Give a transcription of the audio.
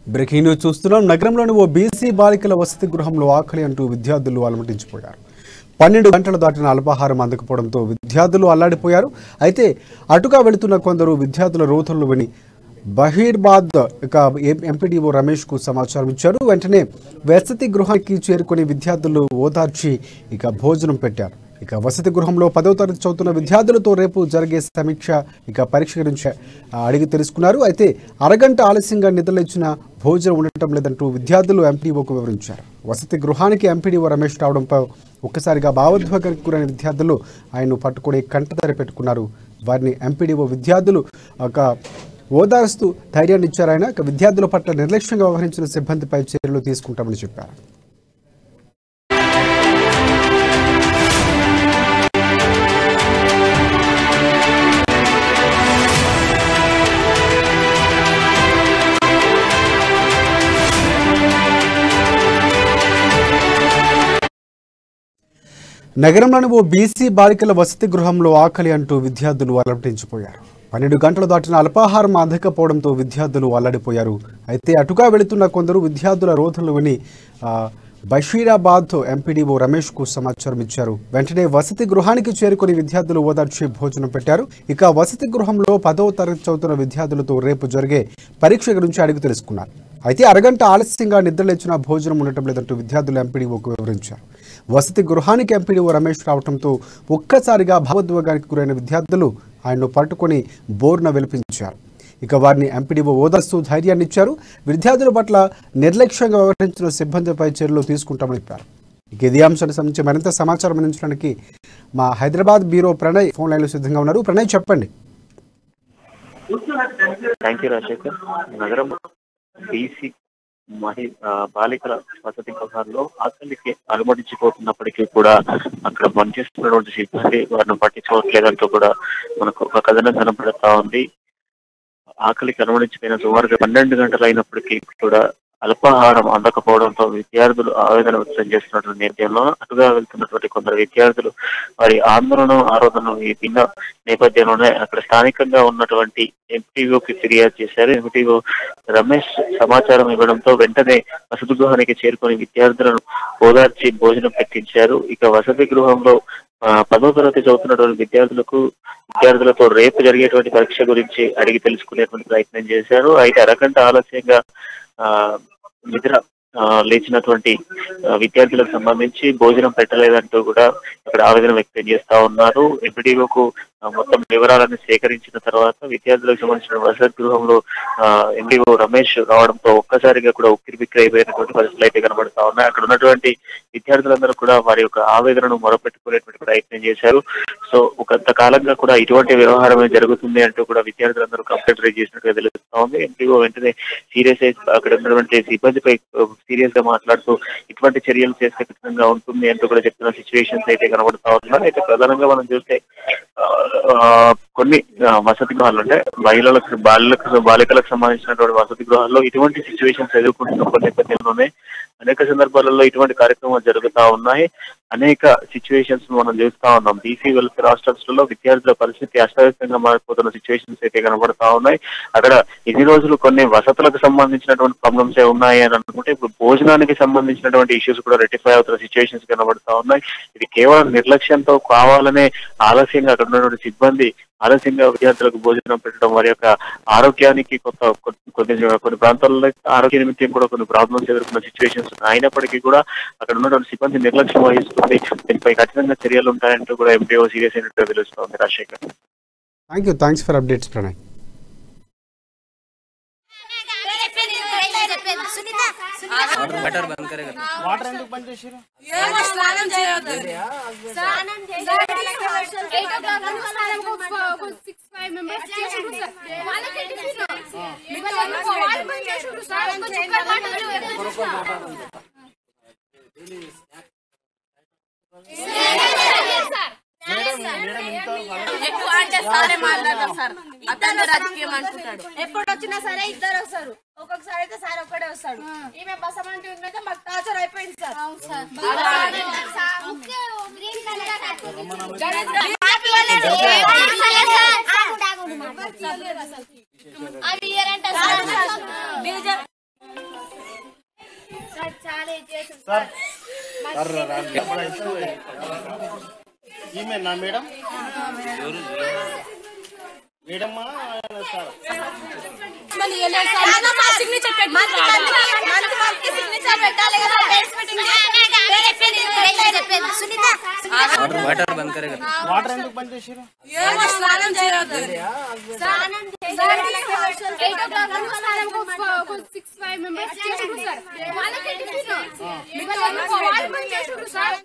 breaking news చూస్తున్నాం నగరంలోని ఓ BC బాలికల వసతి గృహంలో ఆకలి అంటూ విద్యార్థులు అలమటించిపోయారు పన్నెండు గంటలు దాటిన అల్పాహారం అందకపోవడంతో విద్యార్థులు అల్లాడిపోయారు అయితే అటుగా వెళుతున్న కొందరు విద్యార్థుల రోధులను విని బహీర్బాద్ ఇక ఎంపీడీఓ రమేష్ కు సమాచారం ఇచ్చారు వెంటనే వసతి గృహానికి చేరుకుని విద్యార్థులు ఓదార్చి ఇక భోజనం పెట్టారు ఇక వసతి గృహంలో పదవ తరగతి చదువుతున్న విద్యార్థులతో రేపు జరిగే సమీక్ష ఇక పరీక్ష గురించి ఆ, అడిగి తెలుసుకున్నారు అయితే అరగంట ఆలస్యంగా నిద్రలేచిన భోజనం ఉండటం లేదంటూ విద్యార్థులు ఎంపీడీఓకు వివరించారు వసతి గృహానికి ఎంపీడీఓ రమేష్ రావడంపై ఒక్కసారిగా భావోద్వేగానికి గురైన విద్యార్థులు ఆయన్ను పట్టుకుని కంటతడి పెట్టుకున్నారు వారిని ఎంపీడీఓ విద్యార్థులు ఒక ఓదారుస్తూ ధైర్యాన్ని ఇచ్చారు ఆయన ఇక విద్యార్థుల పట్ల నిర్లక్ష్యంగా వ్యవహరించిన సిబ్బందిపై చర్యలు తీసుకుంటామని చెప్పారు నగరంలోని ఓ బీసీ బాలికల వసతి గృహంలో ఆకలి అంటూ విద్యార్థులు అలమటించిపోయారు పన్నెండు గంటలు దాటిన అల్పాహారం అందకపోవడంతో విద్యార్థులు అల్లడిపోయారు అయితే అటుగా వెళుతున్న కొందరు విద్యార్థుల రోధులు విని ఆ, బషీరాబాద్ ఎంపీడీఓ రమేష్ కు సమాచారం ఇచ్చారు వెంటనే వసతి గృహానికి చేరుకుని విద్యార్థులు ఓదార్చి భోజనం పెట్టారు ఇక వసతి గృహంలో పదవ తరగతి చదువుతున్న విద్యార్థులతో రేపు జరిగే పరీక్ష గురించి అడిగి తెలుసుకున్నారు అయితే అరగంట ఆలస్యంగా నిద్రలేచిన భోజనం ఉండటం లేదంటూ విద్యార్థులు ఎంపీడీఓకు వివరించారు వసతి గృహానికి ఎంపీడీఓ రమేష్ రావడంతో ఒక్కసారిగా భావోద్వేగానికి గురైన విద్యార్థులు ఆయన్ను పట్టుకొని బోర్న వెలిపించారు ఇక వారిని ఎంపీడీఓ ఓదస్తూ ధైర్యాన్ని ఇచ్చారు విద్యార్థుల పట్ల నిర్లక్ష్యంగా వ్యవహరించిన సిబ్బందిపై చర్యలు తీసుకుంటామని చెప్పారు ఇక ఇదే అంశానికి సంబంధించి మరింత సమాచారం అందించడానికి మా హైదరాబాద్ బ్యూరో ప్రణయ్ ఫోన్ లైన్లో సిద్ధంగా ఉన్నారు ప్రణయ్ చెప్పండి థ్యాంక్ యూ రాజశేఖర్ నగరం బీసీ మహి ఆ, బాలికల వసతి గృహాల్లో ఆకలికి అలమటించిపోతున్నప్పటికీ కూడా అక్కడ పనిచేస్తున్నటువంటి సిబ్బంది వారిని పట్టించుకోవట్లేదంటూ కూడా మనకు ఒక కథనం కనపడతా ఉంది ఆకలికి అనుమతించిపోయిన సుమారుగా పన్నెండు గంటలు అయినప్పటికీ కూడా అల్పాహారం అందకపోవడంతో విద్యార్థులు ఆవేదన వ్యక్తం చేస్తున్నటువంటి నేపథ్యంలో అటుగా వెళ్తున్నటువంటి కొందరు విద్యార్థులు వారి ఆందోళన ఆరోధన ఈ భిన్న నేపథ్యంలోనే అక్కడ స్థానికంగా ఉన్నటువంటి ఎంపీఓకి ఫిర్యాదు చేశారు ఎంపీఓ రమేష్ సమాచారం ఇవ్వడంతో వెంటనే వసతి గృహానికి చేరుకొని విద్యార్థులను ఓదార్చి భోజనం పెట్టించారు ఇక వసతి గృహంలో ఆ, పదో తరగతి చదువుతున్నటువంటి విద్యార్థులకు విద్యార్థులతో రేపు జరిగేటువంటి పరీక్ష గురించి అడిగి తెలుసుకునేటువంటి ప్రయత్నం చేశారు అయితే అరగంట ఆలస్యంగా ఆ నిద్ర ఆ, లేచినటువంటి ఆ, విద్యార్థులకు సంబంధించి భోజనం పెట్టలేదంటూ కూడా ఇక్కడ ఆవేదన వ్యక్తం చేస్తా ఉన్నారు ఎంపీడీఓకు మొత్తం వివరాలను సేకరించిన తర్వాత విద్యార్థులకు సంబంధించిన వసతి గృహంలో ఎంపీఓ రమేష్ రావడంతో ఒక్కసారిగా కూడా ఉక్కిరి బిక్కిరి అయిపోయినటువంటి పరిస్థితులు అయితే కనబడతా ఉన్నాయి అక్కడ ఉన్నటువంటి విద్యార్థులందరూ కూడా వారి యొక్క ఆవేదనను మొరపెట్టుకునేటువంటి ప్రయత్నం చేశారు సో ఒక కాలంగా కూడా ఇటువంటి వ్యవహారమే జరుగుతుంది అంటూ కూడా విద్యార్థులందరూ కంప్లైంట్ రేజ్ చేసినట్టుగా తెలుస్తా ఉంది ఎంపీఓ వెంటనే సీరియస్ అయి అక్కడ ఉన్నటువంటి సిబ్బందిపై సీరియస్ గా మాట్లాడుతూ ఇటువంటి చర్యలు చేస్తే ఖచ్చితంగా ఉంటుంది అంటూ కూడా చెప్తున్న సిచ్యువేషన్స్ అయితే కనబడతా ఉన్నాయి అయితే ప్రధానంగా మనం చూస్తే ఆ, ఆ, కొన్ని ఆ, వసతి గృహాలు అంటే మహిళలకు బాలికలకు బాలికలకు సంబంధించినటువంటి వసతి గృహాల్లో ఇటువంటి సిచ్యువేషన్స్ ఎదుర్కొంటున్న నేపథ్యంలోనే అనేక సందర్భాలలో ఇటువంటి కార్యక్రమాలు జరుగుతా ఉన్నాయి అనేక సిచ్యువేషన్స్ మనం చూస్తా ఉన్నాం బీసీ వెల్ఫేర్ హాస్టల్స్ లో విద్యార్థుల పరిస్థితి అస్తవ్యస్తంగా మారిపోతున్న సిచ్యువేషన్స్ అయితే కనబడతా ఉన్నాయి అక్కడ ఇన్ని రోజులు కొన్ని వసతులకు సంబంధించినటువంటి ప్రాబ్లమ్స్ ఉన్నాయి అని అనుకుంటే ఇప్పుడు భోజనానికి సంబంధించినటువంటి ఇష్యూస్ కూడా రెటిఫై అవుతున్న సిచ్యువేషన్స్ కనబడతా ఉన్నాయి ఇది కేవలం నిర్లక్ష్యంతో కావాలనే ఆలస్యంగా అక్కడ ఉన్నటువంటి సిబ్బంది ఆలస్యంగా విద్యార్థులకు భోజనం పెట్టడం వారి యొక్క ఆరోగ్యానికి కొత్త కొ- కొన్ని కొన్ని ప్రాంతాల్లో ఆరోగ్య నిమిత్తం కూడా కొన్ని ప్రాబ్లమ్స్ ఎదుర్కొన్న సిచ్యువేషన్స్ అయినప్పటికీ కూడా అక్కడ ఉన్నటువంటి సిబ్బంది నిర్లక్ష్యం వహిస్తుంది దీనిపై కఠినంగా చర్యలు ఉంటాయంటూ కూడా ఎంపీఓ సీరియస్ అయినట్టుగా తెలుస్తోంది Rajasekhar thank you thanks for updates Pranay butter బంద్ కరేగా ఏమో స్నానం చేయొద్దు స్నానం eight o'clock six five members చేసిండ్రు సార్ వాళ్ళకి టిఫిన్ మిగతా వాళ్ళకి వాళ్ళు బంద్ చేసిండ్రు సార్ కొంచెం చుక్క మాటలు ఎక్కువ అంటే సారే మాట్లాడతారు సార్ అతను రాజకీయం అంటుంటాడు ఎప్పుడు వచ్చినా సరే ఇద్దరు వస్తారు ఒక్కొక్కసారి అయితే సార్ ఒక్కడే వస్తాడు ఈమె బస్ అమంటే ఉందంటే మాకు టార్చర్ అయిపోయింది సార్ అవి ఇయ్యారంట సార్ ఈమె నా మేడం మేడమ్మా సార్ సిగ్నేచర్ పెట్టాలి కదా పేరెంట్స్ మీటింగ్ वाटर बंद करेगा వాటర్ ఎందుకు బంద్ చేసారు ఏమో స్నానం చేయొద్దు ఎయిట్ ఓ క్లాక్ వరకు స్నానం సిక్స్ ఫైవ్ మెంబర్స్ చేసిండ్రు సార్ వాళ్ళకి టిఫిన్ మిగతా వాళ్ళు వాళ్ళు చేసిండ్రు సార్